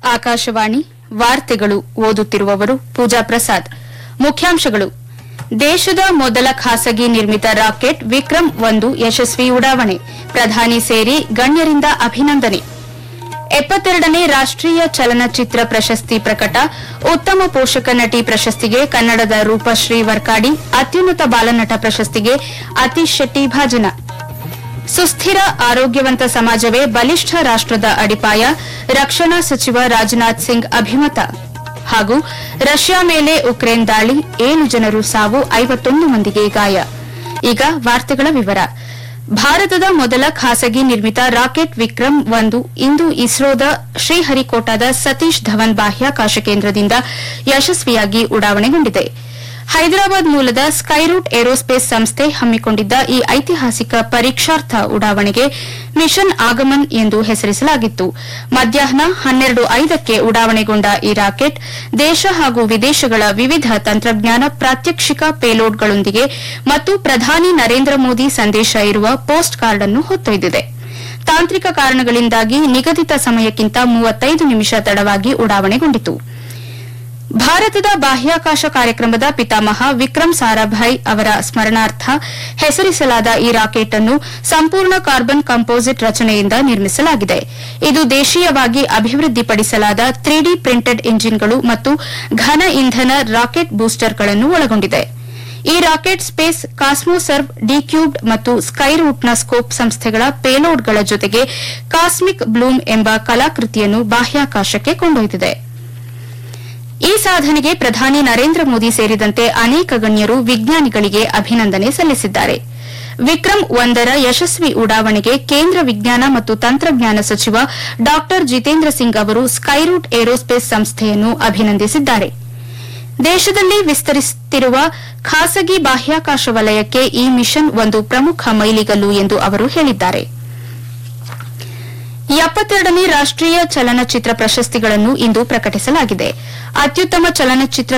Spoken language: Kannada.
ಆಕಾಶವಾಣಿ ವಾರ್ತೆಗಳು ಓದುತ್ತಿರುವವರು ಪೂಜಾ ಪ್ರಸಾದ್ ಮುಖ್ಯಾಂಶಗಳು ದೇಶದ ಮೊದಲ ಖಾಸಗಿ ನಿರ್ಮಿತ ರಾಕೆಟ್ ವಿಕ್ರಮ್ ಒಂದು ಯಶಸ್ವಿ ಉಡಾವಣೆ ಪ್ರಧಾನಿ ಸೇರಿ ಗಣ್ಯರಿಂದ ಅಭಿನಂದನೆ ಎಪ್ಪತ್ತೆರಡನೇ ರಾಷ್ಟೀಯ ಚಲನಚಿತ್ರ ಪ್ರಶಸ್ತಿ ಪ್ರಕಟ ಉತ್ತಮ ಪೋಷಕ ನಟಿ ಪ್ರಶಸ್ತಿಗೆ ಕನ್ನಡದ ರೂಪಶ್ರೀ ವರ್ಕಾಡಿ ಅತ್ಯುನ್ನತ ಬಾಲನಟ ಪ್ರಶಸ್ತಿಗೆ ಅತೀಶ್ ಶೆಟ್ಟಿ ಭಾಜನ ಸುಸ್ಥಿರ ಆರೋಗ್ಯವಂತ ಸಮಾಜವೇ ಬಲಿಷ್ಠ ರಾಷ್ಟದ ಅಡಿಪಾಯ ರಕ್ಷಣಾ ಸಚಿವ ರಾಜನಾಥ್ ಸಿಂಗ್ ಅಭಿಮತ ಹಾಗೂ ರಷ್ಯಾ ಮೇಲೆ ಉಕ್ರೇನ್ ದಾಳಿ ಏಳು ಜನರು ಸಾವು ಐವತ್ತೊಂದು ಮಂದಿಗೆ ಗಾಯ ಈಗ ವಾರ್ತೆಗಳ ವಿವರ ಭಾರತದ ಮೊದಲ ಖಾಸಗಿ ನಿರ್ಮಿತ ರಾಕೆಟ್ ವಿಕ್ರಮ್ ಒಂದು ಇಂದು ಇಸ್ರೋದ ಶ್ರೀಹರಿಕೋಟಾದ ಸತೀಶ್ ಧವನ್ ಬಾಹ್ಯಾಕಾಶ ಕೇಂದ್ರದಿಂದ ಯಶಸ್ವಿಯಾಗಿ ಉಡಾವಣೆಗೊಂಡಿದೆ ಹೈದರಾಬಾದ್ ಮೂಲದ ಸ್ಕೈರೂಟ್ ಏರೋಸ್ಪೇಸ್ ಸಂಸ್ಥೆ ಹಮ್ಮಿಕೊಂಡಿದ್ದ ಈ ಐತಿಹಾಸಿಕ ಪರೀಕ್ಷಾರ್ಥ ಉಡಾವಣೆಗೆ ಮಿಷನ್ ಆಗಮನ್ ಎಂದು ಹೆಸರಿಸಲಾಗಿತ್ತು ಮಧ್ಯಾಹ್ನ ಹನ್ನೆರಡು ಐದಕ್ಕೆ ಉಡಾವಣೆಗೊಂಡ ಈ ರಾಕೆಟ್ ದೇಶ ಹಾಗೂ ವಿದೇಶಗಳ ವಿವಿಧ ತಂತ್ರಜ್ಞಾನ ಪ್ರಾತ್ಯಕ್ಷಿಕ ಪೇಲೋಡ್ಗಳೊಂದಿಗೆ ಮತ್ತು ಪ್ರಧಾನಿ ನರೇಂದ್ರ ಮೋದಿ ಸಂದೇಶ ಇರುವ ಪೋಸ್ಟ್ ಕಾರ್ಡ್ ಅನ್ನು ಹೊತ್ತೊಯ್ದಿದೆ ತಾಂತ್ರಿಕ ಕಾರಣಗಳಿಂದಾಗಿ ನಿಗದಿತ ಸಮಯಕ್ಕಿಂತ ಮೂವತ್ತೈದು ನಿಮಿಷ ತಡವಾಗಿ ಉಡಾವಣೆಗೊಂಡಿತು ಭಾರತದ ಬಾಹ್ಯಾಕಾಶ ಕಾರ್ಯಕ್ರಮದ ಪಿತಾಮಹ ವಿಕ್ರಮ್ ಸಾರಾಭಾಯ್ ಅವರ ಸ್ಮರಣಾರ್ಥ ಹೆಸರಿಸಲಾದ ಈ ರಾಕೆಟ್ ಅನ್ನು ಸಂಪೂರ್ಣ ಕಾರ್ಬನ್ ಕಂಪೋಸಿಟ್ ರಚನೆಯಿಂದ ನಿರ್ಮಿಸಲಾಗಿದೆ ಇದು ದೇಶೀಯವಾಗಿ ಅಭಿವೃದ್ಧಿಪಡಿಸಲಾದ ತ್ರೀಡಿ ಪ್ರಿಂಟೆಡ್ ಇಂಜಿನ್ಗಳು ಮತ್ತು ಘನ ಇಂಧನ ರಾಕೆಟ್ ಬೂಸ್ಟರ್ಗಳನ್ನು ಒಳಗೊಂಡಿದೆ ಈ ರಾಕೆಟ್ ಸ್ಪೇಸ್ ಕಾಸ್ಮೋಸರ್ವ್ ಡಿಕ್ಯೂಬ್ಡ್ ಮತ್ತು ಸ್ಕೈರೂಟ್ನ ಸ್ಕೋಪ್ ಸಂಸ್ಥೆಗಳ ಪೇಲೋಡ್ಗಳ ಜೊತೆಗೆ ಕಾಸ್ಮಿಕ್ ಬ್ಲೂಮ್ ಎಂಬ ಕಲಾಕೃತಿಯನ್ನು ಬಾಹ್ಯಾಕಾಶಕ್ಕೆ ಕೊಂಡೊಯ್ದಿದೆ ಈ ಸಾಧನೆಗೆ ಪ್ರಧಾನಿ ನರೇಂದ್ರ ಮೋದಿ ಸೇರಿದಂತೆ ಅನೇಕ ಗಣ್ಯರು ವಿಜ್ಞಾನಿಗಳಿಗೆ ಅಭಿನಂದನೆ ಸಲ್ಲಿಸಿದ್ದಾರೆ ವಿಕ್ರಮ್ ಒಂದರ ಯಶಸ್ವಿ ಉಡಾವಣೆಗೆ ಕೇಂದ್ರ ವಿಜ್ಞಾನ ಮತ್ತು ತಂತ್ರಜ್ಞಾನ ಸಚಿವ ಡಾ ಜಿತೇಂದ್ರ ಸಿಂಗ್ ಅವರು ಸ್ಕೈರೂಟ್ ಏರೋಸ್ಪೇಸ್ ಸಂಸ್ಥೆಯನ್ನು ಅಭಿನಂದಿಸಿದ್ದಾರೆ ದೇಶದಲ್ಲಿ ವಿಸ್ತರಿಸುತ್ತಿರುವ ಖಾಸಗಿ ಬಾಹ್ಯಾಕಾಶ ವಲಯಕ್ಕೆ ಈ ಮಿಷನ್ ಒಂದು ಪ್ರಮುಖ ಮೈಲಿಗಲ್ಲು ಎಂದು ಅವರು ಹೇಳಿದ್ದಾರೆ ಎಪ್ಪತ್ತೆರಡನೇ ರಾಷ್ಟೀಯ ಚಲನಚಿತ್ರ ಪ್ರಶಸ್ತಿಗಳನ್ನು ಇಂದು ಪ್ರಕಟಿಸಲಾಗಿದೆ ಅತ್ಯುತ್ತಮ ಚಲನಚಿತ್ರ